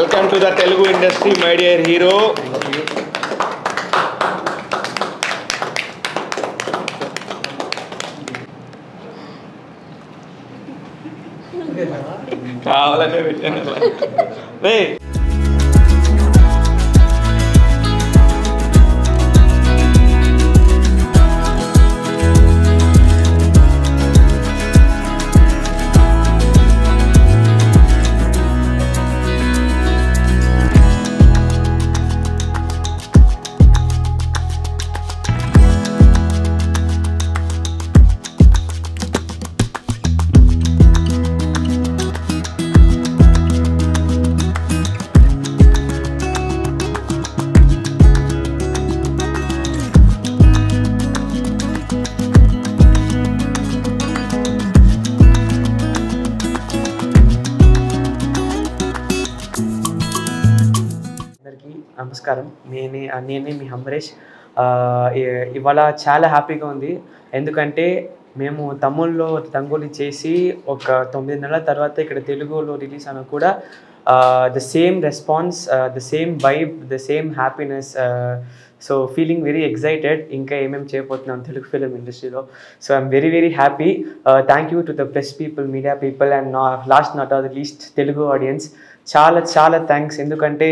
Welcome to the Telugu industry my dear hero కావాలనే పెట్టాను అలా. రేయ్ అందరికీ నమస్కారం నేనే నేనే మీ హంబరేష్ ఆ, ఇ- ఇవాళ చాలా హ్యాపీగా ఉంది ఎందుకంటే మేము తమిళ్లో తంగోలి చేసి ఒక తొమ్మిది నెలల తర్వాత ఇక్కడ తెలుగులో రిలీజ్ అయినా కూడా the same response the same vibe the same happiness so feeling very excited ఇంకా ఏమేమి చేయబోతున్నాం తెలుగు ఫిలిం ఇండస్ట్రీలో so I'm very very happy thank you to the press people media people and నా last not or the least Telugu audience చాలా చాలా thanks ఎందుకంటే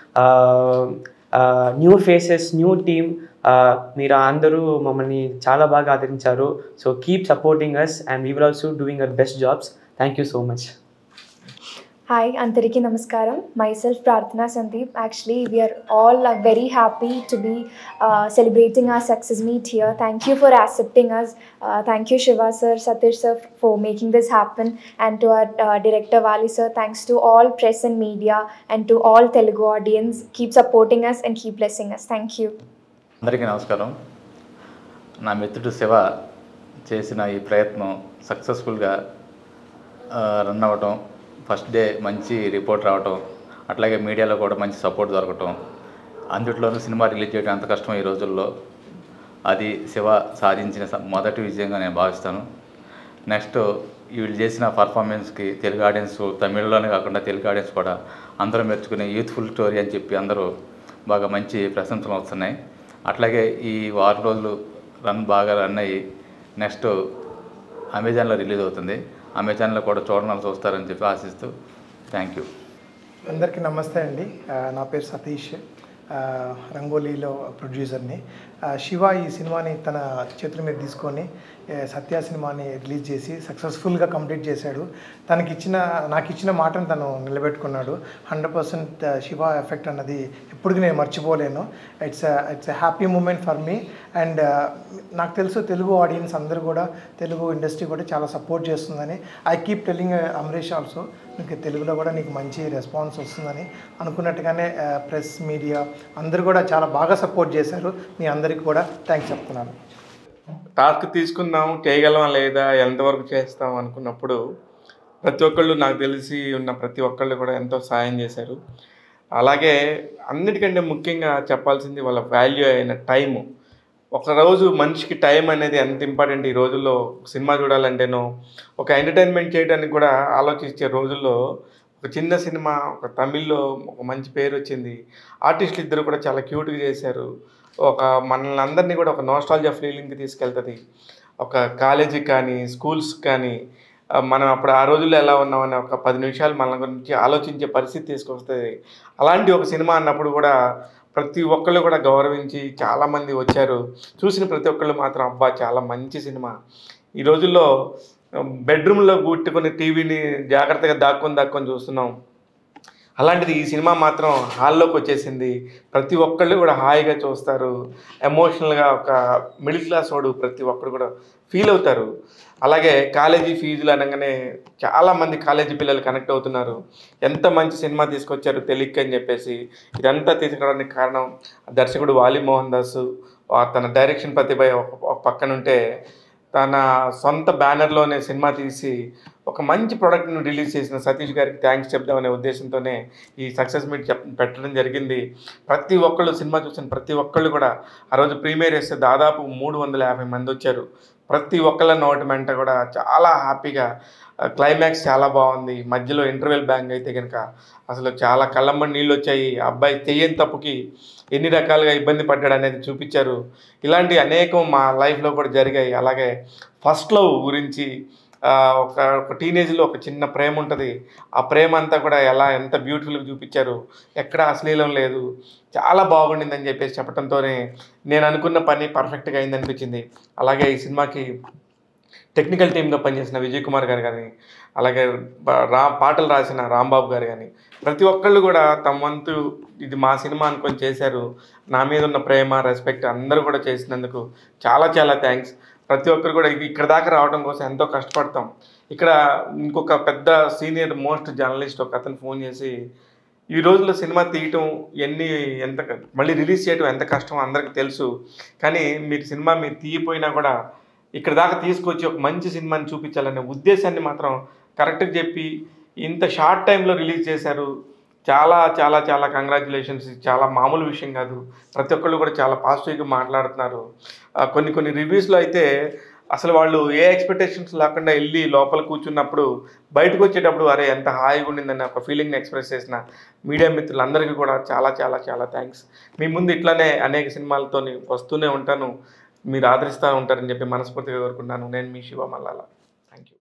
new faces new team మీరు అందరూ మమ్మల్ని చాలా బాగా ఆదరించారు so keep supporting us and we will also doing our best jobs thank you so much hi అందరికీ నమస్కారం myself Prarthana Sandeep actually we're all very happy to be celebrating our success meet here thank you for accepting us thank you Shiva sir Satish sir for making this happen and to our director Vali sir thanks to all press and media and to all Telugu audience keep supporting us and keep blessing us thank you అందరికీ నమస్కారం నా మిత్రుడు శివ చేసిన ఈ ప్రయత్నం సక్సెస్ఫుల్గా run అవ్వటం first day మంచి రిపోర్ట్ రావటం అట్లాగే మీడియాలో కూడా మంచి సపోర్ట్ దొరకటం అందుట్లోనూ సినిమా రిలీజ్ చేయడం ఎంత కష్టం ఈ రోజుల్లో అది శివ సాధించిన స- మొదటి విజయంగా నేను భావిస్తాను నెక్స్ట్ వీళ్ళు చేసిన పర్ఫార్మెన్స్కి తెలుగు ఆడియన్స్ తమిళ్లోనే కాకుండా తెలుగు ఆడియన్స్ కూడా అందరూ మెచ్చుకునే యూత్ఫుల్ స్టోరీ అని చెప్పి అందరూ బాగా మంచి ప్రశంసలు వస్తున్నాయి అట్లాగే ఈ వారం రోజులు రన్ బాగా రన్ అయ్యి నెక్స్ట్ అమెజాన్లో రిలీజ్ అవుతుంది అమెజాన్లో కూడా చూడడానికి చూస్తారని చెప్పి ఆశిస్తూ థ్యాంక్ యూ అందరికీ నమస్తే అండి ఆ, నా పేరు సతీష్ ఆ, రంగోలీలో ప్రొడ్యూసర్ని ఆ, శివ ఈ సినిమాని తన చేతుల మీద తీసుకొని ఏ, సత్య సినిమాని రిలీజ్ చేసి సక్సెస్ఫుల్గా కంప్లీట్ చేశాడు తనకి ఇచ్చిన నాకు ఇచ్చిన మాటను తను నిలబెట్టుకున్నాడు హండ్రెడ్ పర్సెంట్ శివ ఎఫెక్ట్ అన్నది ఎప్పటికీ నేను మర్చిపోలేను it's it's a happy moment for me and నాకు తెలుసు తెలుగు ఆడియన్స్ అందరూ కూడా తెలుగు ఇండస్ట్రీ కూడా చాలా సపోర్ట్ చేస్తుందని I keep telling Amarish also నీకు తెలుగులో కూడా నీకు మంచి రెస్పాన్స్ వస్తుందని అనుకున్నట్టుగానే ప్రెస్ మీడియా అందరూ కూడా చాలా బాగా సపోర్ట్ చేశారు మీ అందరికీ కూడా థ్యాంక్స్ చెప్తున్నాను టాస్క్ తీసుకుందాం చేయగలమా లేదా ఎంతవరకు చేస్తాం అనుకున్నప్పుడు ప్రతి ఒక్కళ్ళు నాకు తెలిసి ఉన్న ప్రతి ఒక్కళ్ళు కూడా ఎంతో సాయం చేశారు అలాగే అన్నిటికంటే ముఖ్యంగా చెప్పాల్సింది వాళ్ళ వాల్యూ అయిన టైము ఒకరోజు మనిషికి టైం అనేది ఎంత ఇంపార్టెంట్ ఈ రోజుల్లో సినిమా చూడాలంటేనో ఒక ఎంటర్టైన్మెంట్ చేయడానికి కూడా ఆలోచించే రోజుల్లో ఒక చిన్న సినిమా ఒక తమిళ్లో ఒక మంచి పేరు వచ్చింది ఆర్టిస్టులు ఇద్దరు కూడా చాలా క్యూట్గా చేశారు ఒక మనల్ని అందరినీ కూడా ఒక నోస్టాలజీ ఫీలింగ్కి తీసుకెళ్తుంది ఒక కాలేజీకి కానీ స్కూల్స్ కానీ ఆ, మనం అప్పుడు ఆ రోజుల్లో ఎలా ఉన్నామని ఒక పది నిమిషాలు మన గురించి ఆలోచించే పరిస్థితి తీసుకొస్తుంది అలాంటి ఒక సినిమా అన్నప్పుడు కూడా ప్రతి ఒక్కళ్ళు కూడా గౌరవించి చాలామంది వచ్చారు చూసిన ప్రతి ఒక్కళ్ళు మాత్రం అబ్బా చాలా మంచి సినిమా ఈ రోజుల్లో బెడ్రూమ్లో గుట్టుకుని టీవీని జాగ్రత్తగా దాక్కొని దాక్కొని చూస్తున్నాం అలాంటిది ఈ సినిమా మాత్రం హాల్లోకి వచ్చేసింది ప్రతి ఒక్కళ్ళు కూడా హాయిగా చూస్తారు ఎమోషనల్గా ఒక మిడిల్ క్లాస్ వాడు ప్రతి ఒక్కరు కూడా ఫీల్ అవుతారు అలాగే కాలేజీ ఫీజులు అనగానే చాలామంది కాలేజీ పిల్లలు కనెక్ట్ అవుతున్నారు ఎంత మంచి సినిమా తీసుకొచ్చారు తెలియక అని చెప్పేసి ఇదంతా తీసుకురావడానికి కారణం దర్శకుడు వాలి మోహన్ దాస్ ఆ తన డైరెక్షన్ ప్రతిభ ఒక ఒక పక్కన ఉంటే తన సొంత బ్యానర్లోనే సినిమా తీసి ఒక మంచి ప్రోడక్ట్ను రిలీజ్ చేసిన సతీష్ గారికి థ్యాంక్స్ చెప్దామనే ఉద్దేశంతోనే ఈ సక్సెస్ మీట్ చెప్ పెట్టడం జరిగింది ప్రతి ఒక్కళ్ళు సినిమా చూసిన ప్రతి ఒక్కళ్ళు కూడా ఆ రోజు ప్రీమియర్ వేస్తే దాదాపు మూడు వందల యాభై మంది వచ్చారు ప్రతి ఒక్కళ్ళ నోటి మెంట కూడా చాలా హ్యాపీగా క్లైమాక్స్ చాలా బాగుంది మధ్యలో ఇంటర్వెల్ బ్యాంగ్ అయితే కనుక అసలు చాలా కళ్ళమ్మడి నీళ్ళు వచ్చాయి ఆ అబ్బాయి చెయ్యని తప్పుకి ఎన్ని రకాలుగా ఇబ్బంది పడ్డాడు అనేది చూపించారు ఇలాంటి అనేకం మా లైఫ్లో కూడా జరిగాయి అలాగే ఫస్ట్ లవ్ గురించి ఆ, ఒక ఒక టీనేజ్లో ఒక చిన్న ప్రేమ ఉంటుంది ఆ ప్రేమ అంతా కూడా ఎలా ఎంత బ్యూటిఫుల్గా చూపించారు ఎక్కడ అశ్లీలం లేదు చాలా బాగుండిందని చెప్పేసి చెప్పడంతోనే నేను అనుకున్న పని పర్ఫెక్ట్గా అయింది అనిపించింది అలాగే ఈ సినిమాకి టెక్నికల్ టీంగా పనిచేసిన విజయ్ కుమార్ గారు కానీ అలాగే బ- రా పాటలు రాసిన రాంబాబు గారు కానీ ప్రతి ఒక్కళ్ళు కూడా తమ వంతు ఇది మా సినిమా అనుకొని చేశారు నా మీద ఉన్న ప్రేమ రెస్పెక్ట్ అందరూ కూడా చేసినందుకు చాలా చాలా థ్యాంక్స్ ప్రతి ఒక్కరు కూడా ఇక- ఇక్కడ దాకా రావడం కోసం ఎంతో కష్టపడతాం ఇక్కడ ఇంకొక పెద్ద సీనియర్ మోస్ట్ జర్నలిస్ట్ ఒక అతను ఫోన్ చేసి ఈ రోజుల్లో సినిమా తీయటం ఎన్ని ఎంత మళ్ళీ రిలీజ్ చేయడం ఎంత కష్టం అందరికీ తెలుసు కానీ మీరు సినిమా మీరు తీయపోయినా కూడా ఇక్కడ దాకా తీసుకొచ్చి ఒక మంచి సినిమాని చూపించాలనే ఉద్దేశాన్ని మాత్రం కరెక్ట్గా చెప్పి ఇంత షార్ట్ టైంలో రిలీజ్ చేశారు చాలా చాలా చాలా కంగ్రాచులేషన్స్ చాలా మామూలు విషయం కాదు ప్రతి ఒక్కళ్ళు కూడా చాలా పాజిటివ్గా మాట్లాడుతున్నారు ఆ, కొన్ని కొన్ని రివ్యూస్లో అయితే అసలు వాళ్ళు ఏ ఎక్స్పెక్టేషన్స్ లేకుండా వెళ్ళి లోపల కూర్చున్నప్పుడు బయటకు వచ్చేటప్పుడు అరే ఎంత హాయిగా ఉండిందని ఒక ఫీలింగ్ని ఎక్స్ప్రెస్ చేసిన మీడియా మిత్రులందరికీ కూడా చాలా చాలా చాలా థ్యాంక్స్ మీ ముందు ఇట్లానే అనేక సినిమాలతో వస్తూనే ఉంటాను మీరు ఆదరిస్తూ ఉంటారని చెప్పి మనస్ఫూర్తిగా కోరుకుంటున్నాను నేను మీ శివ మల్లాల థ్యాంక్ యూ